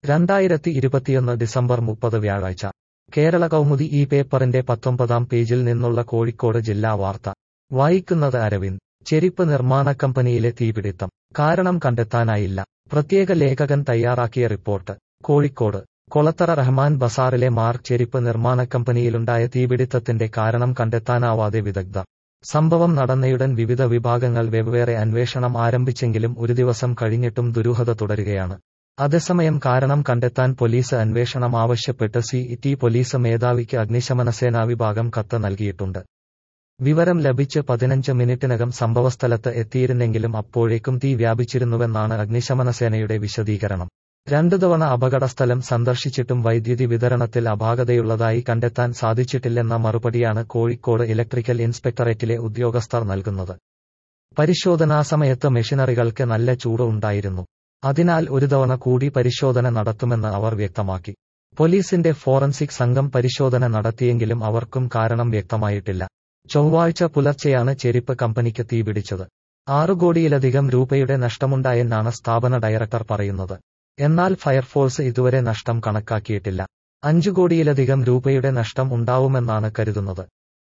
രണ്ടായിരത്തി ഇരുപത്തിയൊന്ന് ഡിസംബർ മുപ്പത് വ്യാഴാഴ്ച കേരള കൗമുദി ഈ പേപ്പറിന്റെ പത്തൊമ്പതാം പേജിൽ നിന്നുള്ള കോഴിക്കോട് ജില്ലാ വാർത്ത വായിക്കുന്നത് അരവിന്ദ് ചെരിപ്പ് നിർമ്മാണ കമ്പനിയിലെ തീപിടിത്തം കാരണം കണ്ടെത്താനായില്ല പ്രത്യേക ലേഖകൻ തയ്യാറാക്കിയ റിപ്പോർട്ട് കോഴിക്കോട് കൊളത്തറ റഹ്മാൻ ബസാറിലെ മാർക്ക് ചെരിപ്പ് നിർമ്മാണ കമ്പനിയിലുണ്ടായ തീപിടിത്തത്തിന്റെ കാരണം കണ്ടെത്താനാവാതെ വിദഗ്ധർ സംഭവം നടന്നയുടൻ വിവിധ വിഭാഗങ്ങൾ വെവ്വേറെ അന്വേഷണം ആരംഭിച്ചെങ്കിലും ഒരു ദിവസം കഴിഞ്ഞിട്ടും ദുരൂഹത തുടരുകയാണ് അതേസമയം കാരണം കണ്ടെത്താൻ പോലീസ് അന്വേഷണം ആവശ്യപ്പെട്ട് സി ടി പോലീസ് മേധാവിക്ക് അഗ്നിശമനസേനാ വിഭാഗം കത്ത് നൽകിയിട്ടുണ്ട് വിവരം ലഭിച്ച് പതിനഞ്ച് മിനിറ്റിനകം സംഭവസ്ഥലത്ത് എത്തിയിരുന്നെങ്കിലും അപ്പോഴേക്കും തീ വ്യാപിച്ചിരുന്നുവെന്നാണ് അഗ്നിശമനസേനയുടെ വിശദീകരണം രണ്ടു തവണ അപകടസ്ഥലം സന്ദർശിച്ചിട്ടും വൈദ്യുതി വിതരണത്തിൽ അപാകതയുള്ളതായി കണ്ടെത്താൻ സാധിച്ചിട്ടില്ലെന്ന മറുപടിയാണ് കോഴിക്കോട് ഇലക്ട്രിക്കൽ ഇൻസ്പെക്ടറേറ്റിലെ ഉദ്യോഗസ്ഥർ നൽകുന്നത് പരിശോധനാ സമയത്ത് മെഷീനറികൾക്ക് നല്ല ചൂട് ഉണ്ടായിരുന്നു അതിനാൽ ഒരു തവണ കൂടി പരിശോധന നടത്തുമെന്ന് അവർ വ്യക്തമാക്കി പോലീസിന്റെ ഫോറൻസിക് സംഘം പരിശോധന നടത്തിയെങ്കിലും അവർക്കും കാരണം വ്യക്തമായിട്ടില്ല ചൊവ്വാഴ്ച പുലർച്ചെയാണ് ചെരിപ്പ് കമ്പനിക്ക് തീപിടിച്ചത് ആറു കോടിയിലധികം രൂപയുടെ നഷ്ടമുണ്ടായെന്നാണ് സ്ഥാപന ഡയറക്ടർ പറയുന്നത് എന്നാൽ ഫയർഫോഴ്സ് ഇതുവരെ നഷ്ടം കണക്കാക്കിയിട്ടില്ല അഞ്ചു കോടിയിലധികം രൂപയുടെ നഷ്ടം ഉണ്ടാവുമെന്നാണ് കരുതുന്നത്